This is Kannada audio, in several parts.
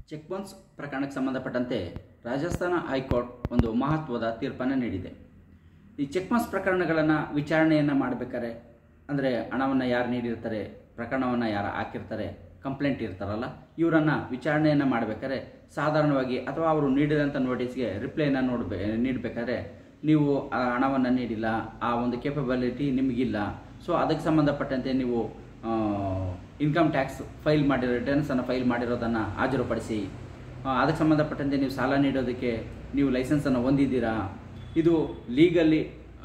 ಚೆಕ್ ಬೌನ್ಸ್ ಪ್ರಕರಣಕ್ಕೆ ಸಂಬಂಧಪಟ್ಟಂತೆ ರಾಜಸ್ಥಾನ ಹೈಕೋರ್ಟ್ ಒಂದು ಮಹತ್ವದ ತೀರ್ಪನ್ನು ನೀಡಿದೆ ಈ ಚೆಕ್ ಬೌನ್ಸ್ ಪ್ರಕರಣಗಳನ್ನು ವಿಚಾರಣೆಯನ್ನು ಮಾಡಬೇಕಾದ್ರೆ ಅಂದರೆ ಹಣವನ್ನು ಯಾರು ನೀಡಿರ್ತಾರೆ ಪ್ರಕರಣವನ್ನು ಯಾರು ಹಾಕಿರ್ತಾರೆ ಕಂಪ್ಲೇಂಟ್ ಇರ್ತಾರಲ್ಲ ಇವರನ್ನು ವಿಚಾರಣೆಯನ್ನು ಮಾಡಬೇಕಾದ್ರೆ ಸಾಧಾರಣವಾಗಿ ಅಥವಾ ಅವರು ನೀಡಿದಂಥ ನೋಟಿಸ್ಗೆ ರಿಪ್ಲೈನ ನೋಡ್ಬೇ ನೀಡಬೇಕಾದ್ರೆ ನೀವು ಆ ಹಣವನ್ನು ನೀಡಿಲ್ಲ ಆ ಒಂದು ಕೇಪಬಿಲಿಟಿ ನಿಮಗಿಲ್ಲ ಸೊ ಅದಕ್ಕೆ ಸಂಬಂಧಪಟ್ಟಂತೆ ನೀವು ಇನ್ಕಮ್ ಟ್ಯಾಕ್ಸ್ ಫೈಲ್ ಮಾಡಿರೋ ರಿಟರ್ನ್ಸನ್ನು ಫೈಲ್ ಮಾಡಿರೋದನ್ನು ಹಾಜರುಪಡಿಸಿ ಆ, ಅದಕ್ಕೆ ಸಂಬಂಧಪಟ್ಟಂತೆ ನೀವು ಸಾಲ ನೀಡೋದಕ್ಕೆ ನೀವು ಲೈಸೆನ್ಸನ್ನು ಹೊಂದಿದ್ದೀರಾ ಇದು ಲೀಗಲ್ಲಿ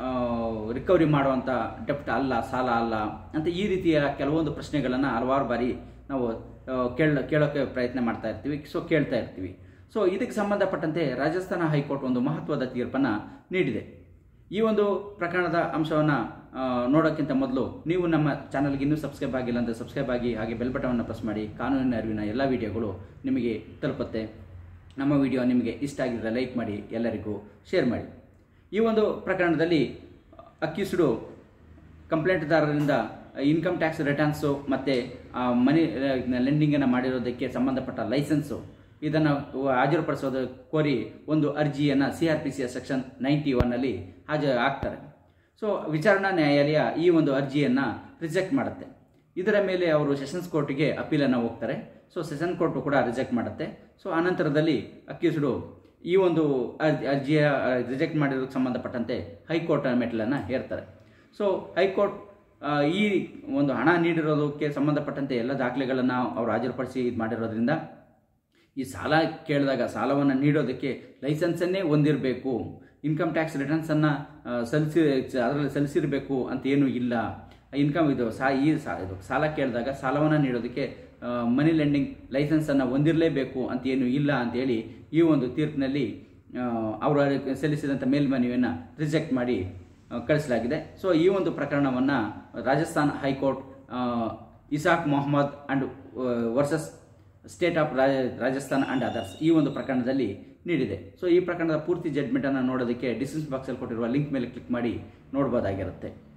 ರಿಕವರಿ ಮಾಡುವಂಥ ಡೆಪ್ಟ್ ಅಲ್ಲ ಸಾಲ ಅಲ್ಲ ಅಂತ ಈ ರೀತಿಯ ಕೆಲವೊಂದು ಪ್ರಶ್ನೆಗಳನ್ನು ಹಲವಾರು ಬಾರಿ ನಾವು ಆ, ಕೇಳ ಕೇಳೋಕ್ಕೆ ಪ್ರಯತ್ನ ಮಾಡ್ತಾ ಇರ್ತೀವಿ ಸೊ ಕೇಳ್ತಾ ಇರ್ತೀವಿ ಸೊ ಇದಕ್ಕೆ ಸಂಬಂಧಪಟ್ಟಂತೆ ರಾಜಸ್ಥಾನ ಹೈಕೋರ್ಟ್ ಒಂದು ಮಹತ್ವದ ತೀರ್ಪನ್ನು ನೀಡಿದೆ ಈ ಒಂದು ಪ್ರಕರಣದ ಅಂಶವನ್ನು ನೋಡೋಕ್ಕಿಂತ ಮೊದಲು ನೀವು ನಮ್ಮ ಚಾನಲ್ಗೆ ಇನ್ನೂ ಸಬ್ಸ್ಕ್ರೈಬ್ ಆಗಿಲ್ಲ ಅಂದರೆ ಸಬ್ಸ್ಕ್ರೈಬ್ ಆಗಿ ಹಾಗೆ ಬೆಲ್ ಬಟವನ್ನು ಪ್ರೆಸ್ ಮಾಡಿ ಕಾನೂನಿನ ಅರಿವಿನ ಎಲ್ಲ ವಿಡಿಯೋಗಳು ನಿಮಗೆ ತಲುಪುತ್ತೆ ನಮ್ಮ ವಿಡಿಯೋ ನಿಮಗೆ ಇಷ್ಟ ಆಗಿದ್ದರೆ ಲೈಕ್ ಮಾಡಿ ಎಲ್ಲರಿಗೂ ಶೇರ್ ಮಾಡಿ ಈ ಒಂದು ಪ್ರಕರಣದಲ್ಲಿ ಅಕ್ಯೂಸ್ಡು ಕಂಪ್ಲೇಂಟ್ದಾರರಿಂದ ಇನ್ಕಮ್ ಟ್ಯಾಕ್ಸ್ ರಿಟರ್ನ್ಸು ಮತ್ತು ಮನಿ ಲೆಂಡಿಂಗನ್ನು ಮಾಡಿರೋದಕ್ಕೆ ಸಂಬಂಧಪಟ್ಟ ಲೈಸೆನ್ಸು ಇದನ್ನು ಹಾಜರುಪಡಿಸೋದು ಕೋರಿ ಒಂದು ಅರ್ಜಿಯನ್ನು ಸಿ ಆರ್ ಪಿ ಸಿಯ ಸೆಕ್ಷನ್ ನೈಂಟಿ ಒನ್ನಲ್ಲಿ ಹಾಜರು ಹಾಕ್ತಾರೆ ಸೊ ವಿಚಾರಣಾ ನ್ಯಾಯಾಲಯ ಈ ಒಂದು ಅರ್ಜಿಯನ್ನು ರಿಜೆಕ್ಟ್ ಮಾಡುತ್ತೆ ಇದರ ಮೇಲೆ ಅವರು ಸೆಷನ್ಸ್ ಕೋರ್ಟಿಗೆ ಅಪೀಲನ್ನು ಹೋಗ್ತಾರೆ ಸೊ ಸೆಷನ್ ಕೋರ್ಟು ಕೂಡ ರಿಜೆಕ್ಟ್ ಮಾಡುತ್ತೆ ಸೊ ಅನಂತರದಲ್ಲಿ ಅಕ್ಯೂಸ್ಡು ಈ ಒಂದು ಅರ್ಜಿ ಅರ್ಜಿಯ ರಿಜೆಕ್ಟ್ ಮಾಡಿರೋದಕ್ಕೆ ಸಂಬಂಧಪಟ್ಟಂತೆ ಹೈಕೋರ್ಟ್ ಮೆಟ್ಲನ್ನು ಹೇರ್ತಾರೆ ಸೊ ಹೈಕೋರ್ಟ್ ಆ, ಈ ಒಂದು ಹಣ ನೀಡಿರೋದಕ್ಕೆ ಸಂಬಂಧಪಟ್ಟಂತೆ ಎಲ್ಲ ದಾಖಲೆಗಳನ್ನು ಅವರು ಹಾಜರುಪಡಿಸಿ ಇದು ಮಾಡಿರೋದ್ರಿಂದ ಈ ಸಾಲ ಕೇಳಿದಾಗ ಸಾಲವನ್ನು ನೀಡೋದಕ್ಕೆ ಲೈಸೆನ್ಸನ್ನೇ ಹೊಂದಿರಬೇಕು ಇನ್ಕಮ್ ಟ್ಯಾಕ್ಸ್ ರಿಟರ್ನ್ಸನ್ನು ಸಲ್ಲಿಸಿ ಅದರಲ್ಲಿ ಸಲ್ಲಿಸಿರಬೇಕು ಅಂತ ಏನೂ ಇಲ್ಲ ಇನ್ಕಮ್ ಇದು ಸಾ ಈ ಸಾ ಇದು ಸಾಲ ಕೇಳಿದಾಗ ಸಾಲವನ್ನು ನೀಡೋದಕ್ಕೆ ಮನಿ ಲೆಂಡಿಂಗ್ ಲೈಸೆನ್ಸನ್ನು ಹೊಂದಿರಲೇಬೇಕು ಅಂತ ಏನೂ ಇಲ್ಲ ಅಂತೇಳಿ ಈ ಒಂದು ತೀರ್ಪಿನಲ್ಲಿ ಆ, ಅವರು ಅದಕ್ಕೆ ಸಲ್ಲಿಸಿದಂಥ ಮೇಲ್ಮನವಿಯನ್ನು ರಿಜೆಕ್ಟ್ ಮಾಡಿ ಆ, ಕಳಿಸಲಾಗಿದೆ ಸೊ ಈ ಒಂದು ಪ್ರಕರಣವನ್ನು ರಾಜಸ್ಥಾನ್ ಹೈಕೋರ್ಟ್ ಆ, Ishaq Mohammad and versus state of Rajasthan and others ಈ ಒಂದು ಪ್ರಕರಣದಲ್ಲಿ ನೀಡಿದೆ ಸೊ ಈ ಪ್ರಕರಣದ ಪೂರ್ತಿ ಜಡ್ಮೆಂಟನ್ನು ನೋಡೋದಕ್ಕೆ ಡಿಸ್ಕ್ರಿಪ್ಷನ್ ಬಾಕ್ಸಲ್ಲಿ ಕೊಟ್ಟಿರುವ ಲಿಂಕ್ ಮೇಲೆ ಕ್ಲಿಕ್ ಮಾಡಿ ನೋಡ್ಬೋದಾಗಿರುತ್ತೆ